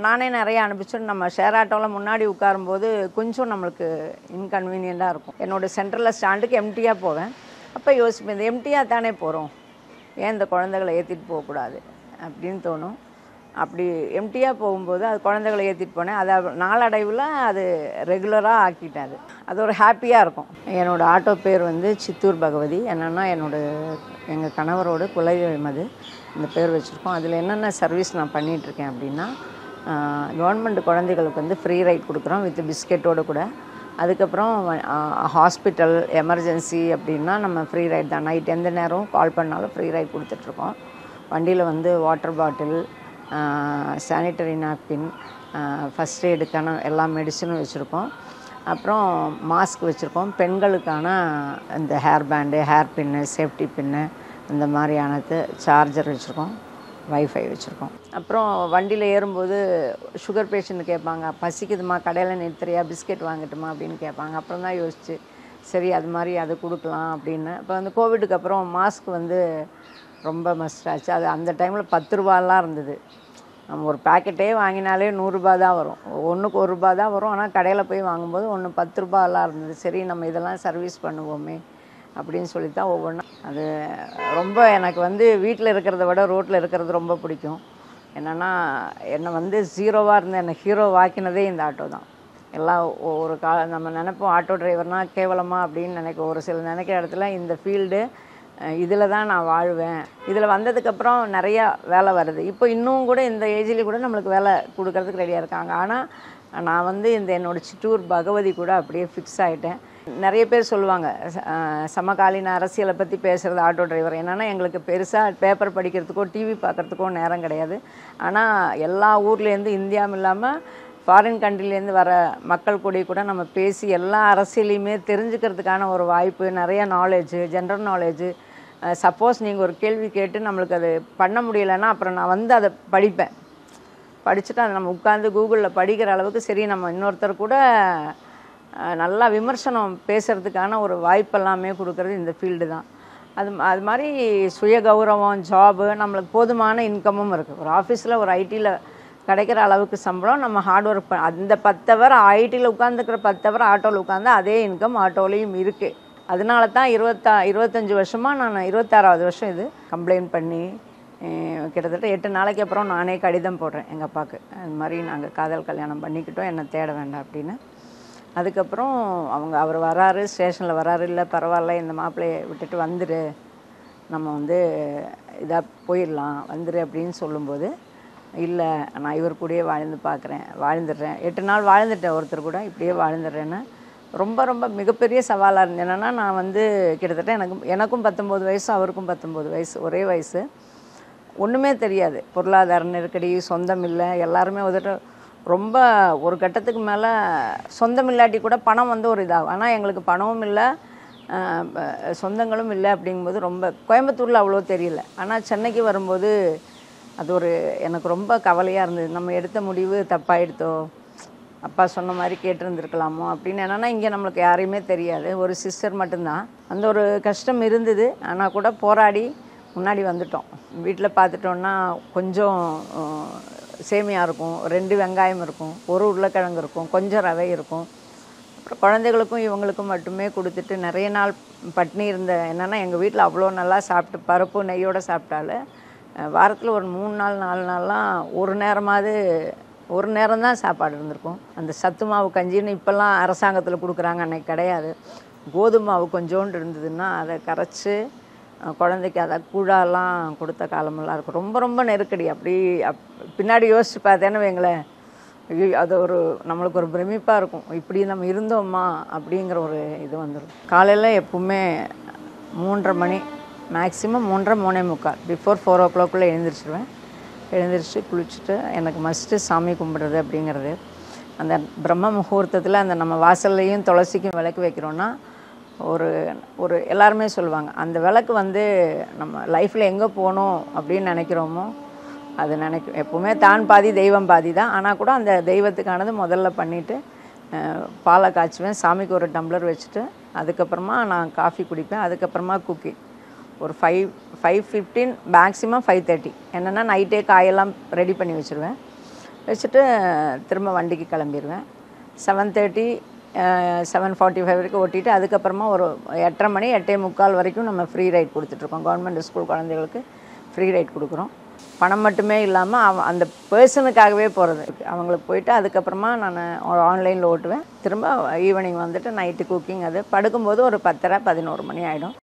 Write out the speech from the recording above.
நானே நிறைய அனுப்பிச்சுட்டு நம்ம ஷேர் ஆட்டோவில் முன்னாடி உட்காரும்போது கொஞ்சம் நம்மளுக்கு இன்கன்வீனியண்ட்டாக இருக்கும் என்னோட சென்டரில் ஸ்டாண்டுக்கு எம்டியாக போவேன் அப்போ யோசிப்பேன் இந்த எம்டியாக தானே போகிறோம் ஏன் இந்த குழந்தைகளை ஏற்றிட்டு போகக்கூடாது அப்படின்னு தோணும் அப்படி எம்டியாக போகும்போது அது குழந்தைகளை ஏற்றிட்டு போனேன் அதை நாளடைவில் அது ரெகுலராக ஆக்கிட்டேன் அது அது ஒரு ஹாப்பியாக இருக்கும் என்னோடய ஆட்டோ பேர் வந்து சித்தூர் பகவதி என்னென்னா என்னோட எங்கள் கணவரோட குலதெய்வம் அது இந்த பேர் வச்சுருக்கோம் அதில் என்னென்ன சர்வீஸ் நான் பண்ணிகிட்ருக்கேன் அப்படின்னா கவர்மெண்ட் குழந்தைகளுக்கு வந்து ஃப்ரீ ரைட் கொடுக்குறோம் வித் பிஸ்கெட்டோடு கூட அதுக்கப்புறம் ஹாஸ்பிட்டல் எமர்ஜென்சி அப்படின்னா நம்ம ஃப்ரீ ரைட் தான் நைட் எந்த நேரம் கால் பண்ணாலும் ஃப்ரீ ரைட் கொடுத்துட்ருக்கோம் வண்டியில் வந்து water bottle sanitary napkin first எய்டுக்கான எல்லா மெடிசனும் வச்சுருக்கோம் அப்புறம் மாஸ்க் வச்சுருக்கோம் பெண்களுக்கான இந்த hair band hair pin safety pin இந்த மாதிரியானது சார்ஜர் வச்சுருக்கோம் வைஃபை வச்சுருக்கோம் அப்புறம் வண்டியில் ஏறும்போது சுகர் பேஷண்ட் கேட்பாங்க பசிக்குதுமா கடையில் நிறுத்துறியா பிஸ்கெட் வாங்கட்டுமா அப்படின்னு கேட்பாங்க அப்புறம் தான் யோசிச்சு சரி அது மாதிரி அது கொடுக்கலாம் அப்படின்னு இப்போ வந்து கோவிடுக்கு அப்புறம் மாஸ்க் வந்து ரொம்ப மஸ்ட் ஆச்சு அது அந்த டைமில் பத்து ரூபாலாம் இருந்தது நம்ம ஒரு பேக்கெட்டே வாங்கினாலே நூறுரூபா தான் வரும் ஒன்றுக்கு ஒரு ரூபா தான் வரும் ஆனால் கடையில் போய் வாங்கும்போது ஒன்று பத்து ரூபாலாம் இருந்தது சரி நம்ம இதெல்லாம் சர்வீஸ் பண்ணுவோமே அப்படின்னு சொல்லி தான் ஒவ்வொன்றா அது ரொம்ப எனக்கு வந்து வீட்டில் இருக்கிறத விட ரோட்டில் இருக்கிறது ரொம்ப பிடிக்கும் என்னென்னா என்னை வந்து ஜீரோவாக இருந்த என்னை ஹீரோ வாக்கினதே இந்த ஆட்டோ தான் எல்லாம் ஒ- ஒரு கா நம்ம நினைப்போம் ஆட்டோ டிரைவர்னால் கேவலமா அப்படின்னு நினைக்க ஒரு சில நினைக்கிற இடத்துல இந்த ஃபீல்டு இதில் தான் நான் வாழ்வேன் இதில் வந்ததுக்கப்புறம் நிறையா வேலை வருது இப்போ இன்னும் கூட இந்த ஏஜ்லேயும் கூட நம்மளுக்கு வேலை கொடுக்கறதுக்கு ரெடியாக இருக்காங்க ஆனால் நான் வந்து இந்த என்னோட சிற்றூர் பகவதி கூட அப்படியே ஃபிக்ஸ் ஆகிட்டேன் நிறைய பேர் சொல்லுவாங்க ச- அஹ் சமகாலீன அரசியலை பற்றி பேசுகிறது ஆட்டோ டிரைவர் என்னென்னா எங்களுக்கு பெருசாக பேப்பர் படிக்கிறதுக்கோ டிவி பார்க்குறதுக்கோ நேரம் கிடையாது ஆனால் எல்லா ஊர்லேருந்து இந்தியாவும் இல்லாமல் ஃபாரின் கண்ட்ரிலேருந்து வர மக்கள் கூடி கூட நம்ம பேசி எல்லா அரசியலையுமே தெரிஞ்சுக்கிறதுக்கான ஒரு வாய்ப்பு நிறைய நாலேஜு ஜென்ரல் நாலேஜு சப்போஸ் நீங்கள் ஒரு கேள்வி கேட்டு நம்மளுக்கு அது பண்ண முடியலைன்னா அப்புறம் நான் வந்து அதை படிப்பேன் படிச்சுட்டு அதை நம்ம உட்காந்து கூகுளில் படிக்கிற அளவுக்கு சரி நம்ம இன்னொருத்தர் கூட அஹ், நல்லா விமர்சனம் பேசுகிறதுக்கான ஒரு வாய்ப்பெல்லாமே கொடுக்கறது இந்த ஃபீல்டு தான் அது அது மாதிரி சுய கௌரவம் ஜாபு நம்மளுக்கு போதுமான இன்கமும் இருக்குது ஒரு ஆஃபீஸில் ஒரு ஐடியில் கிடைக்கிற அளவுக்கு சம்பளம் நம்ம ஹார்ட் ஒர்க் அந்த பத்தவர் ஐடியில் உட்காந்துக்கிற பத்தவர் ஆட்டோவில் உட்காந்து அதே இன்கம் ஆட்டோலையும் இருக்குது அதனால தான் இருபத்தா இருபத்தஞ்சி வருஷமாக நான் இருபத்தாறாவது வருஷம் இது கம்ப்ளைண்ட் பண்ணி அஹ், கிட்டத்தட்ட எட்டு நாளைக்கு அப்புறம் நானே கடிதம் போடுறேன் எங்கள் அப்பாவுக்கு அது மாதிரி நாங்கள் காதல் கல்யாணம் பண்ணிக்கிட்டோம் என்னை தேட வேண்டாம் அப்படின்னு அதுக்கப்புறம் அவங்க அவர் வராரு ஸ்டேஷனில் வராரு இல்லை பரவாயில்ல இந்த மாப்பிள்ளையை விட்டுட்டு வந்துரு நம்ம வந்து இதாக போயிடலாம் வந்துரு அப்படின்னு சொல்லும்போது இல்லை நான் இவர் கூடயே வாழ்ந்து பார்க்குறேன் வாழ்ந்துடுறேன் எட்டு நாள் வாழ்ந்துட்டேன் ஒருத்தர் கூட இப்படியே வாழ்ந்துடுறேன்னு ரொம்ப ரொம்ப மிகப்பெரிய சவாலாக இருந்தது என்னென்னா நான் வந்து கிட்டத்தட்ட எனக்கு எனக்கும் பத்தொம்போது வயசு அவருக்கும் பத்தொம்போது வயசு ஒரே வயசு ஒன்றுமே தெரியாது பொருளாதார நெருக்கடி சொந்தம் இல்லை எல்லாருமே வந்துட்டு ரொம்ப ஒரு கட்டத்துக்கு மேலே சொந்தம் இல்லாட்டி கூட பணம் வந்து ஒரு இதாகும் ஆனால் எங்களுக்கு பணமும் இல்லை ஆஹ் ப- சொந்தங்களும் இல்லை அப்படிங்கும்போது ரொம்ப கோயம்புத்தூரில் அவ்வளோ தெரியல ஆனால் சென்னைக்கு வரும்போது அது ஒரு எனக்கு ரொம்ப கவலையாக இருந்தது நம்ம எடுத்த முடிவு தப்பாயிடுத்தோ அப்பா சொன்ன மாதிரி கேட்டிருந்துருக்கலாமோ அப்படின்னு என்னென்னா இங்கே நம்மளுக்கு யாரையுமே தெரியாது ஒரு சிஸ்டர் மட்டும்தான் அந்த ஒரு கஷ்டம் இருந்தது ஆனால் கூட போராடி முன்னாடி வந்துட்டோம் வீட்டில் பார்த்துட்டோன்னா கொஞ்சம் அஹ், சேமியா இருக்கும் ரெண்டு வெங்காயம் இருக்கும் ஒரு உருளைக்கிழங்கு இருக்கும் கொஞ்சம் ரவை இருக்கும் அப்புறம் குழந்தைகளுக்கும் இவங்களுக்கும் மட்டுமே கொடுத்துட்டு நிறைய நாள் பட்னி இருந்த என்னென்னா எங்கள் வீட்டில் அவ்வளோ நல்லா சாப்பிட்டு பருப்பு நெய்யோடு சாப்பிட்டாலும் வாரத்தில் ஒரு மூணு நாள் நாலு நாள்லாம் ஒரு நேரமாவது ஒரு நேரம் தான் சாப்பாடு இருந்திருக்கும் அந்த சத்து மாவு கஞ்சின்னு இப்போல்லாம் அரசாங்கத்தில் கொடுக்குறாங்க அன்னைக்கு கிடையாது கோதுமை மாவு கொஞ்சோண்டு இருந்ததுன்னா அதை கரைச்சி அஹ், குழந்தைக்கு அதை கூழாலாம் கொடுத்த காலமெல்லாம் இருக்கும் ரொம்ப ரொம்ப நெருக்கடி அப்படி அப் பின்னாடி யோசிச்சு பார்த்தேன்னு வைங்களேன் ஐயோ அது ஒரு நம்மளுக்கு ஒரு பிரமிப்பாக இருக்கும் இப்படி நம்ம இருந்தோமா அப்படிங்கிற ஒரு இது வந்துடும் காலையில் எப்பவுமே மூன்றரை மணி மேக்ஸிமம் மூன்றரை மூணே முக்கால் பிஃபோர் ஃபோர் ஓ கிளாக்குள்ளே எழுந்திரிச்சிடுவேன் எழுந்திரிச்சு குளிச்சுட்டு எனக்கு மஸ்ட்டு சாமி கும்பிடுறது அப்படிங்கிறது அந்த பிரம்ம முகூர்த்தத்தில் அந்த நம்ம வாசல்லையும் துளசிக்கும் விளக்கு வைக்கிறோன்னா ஒரு ஒரு எல்லாருமே சொல்லுவாங்க அந்த விளக்கு வந்து நம்ம லைஃப்பில் எங்கே போகணும் அப்படின்னு நினைக்கிறோமோ அது நினைக்கும் எப்போவுமே தான் பாதி தெய்வம் பாதி தான் ஆனால் கூட அந்த தெய்வத்துக்கானது முதல்ல பண்ணிவிட்டு பாலை காய்ச்சுவேன் சாமிக்கு ஒரு டம்ளர் வச்சுட்டு அதுக்கப்புறமா நான் காஃபி குடிப்பேன் அதுக்கப்புறமா குக்கிங் ஒரு five five fifteen maximum five thirty என்னென்னா நைட்டே காயெல்லாம் ரெடி பண்ணி வச்சுருவேன் வச்சுட்டு திரும்ப வண்டிக்கு கிளம்பிடுவேன் seven thirty seven forty five வரைக்கும் ஓட்டிட்டு அதுக்கப்புறமா ஒரு எட்டரை மணி எட்டே முக்கால் வரைக்கும் நம்ம ஃப்ரீ ரைட் கொடுத்துட்ருக்கோம் கவர்மெண்ட் ஸ்கூல் குழந்தைகளுக்கு ஃப்ரீ ரைட் கொடுக்குறோம் பணம் மட்டுமே இல்லாமல் அவ அந்த பர்சனுக்காகவே போகிறது அவங்களுக்கு போயிட்டு அதுக்கப்புறமா நான் ஆன்லைனில் ஓட்டுவேன் திரும்ப ஈவினிங் வந்துட்டு நைட்டு குக்கிங் அது படுக்கும்போது ஒரு பத்தரை பதினோரு மணி ஆகிடும்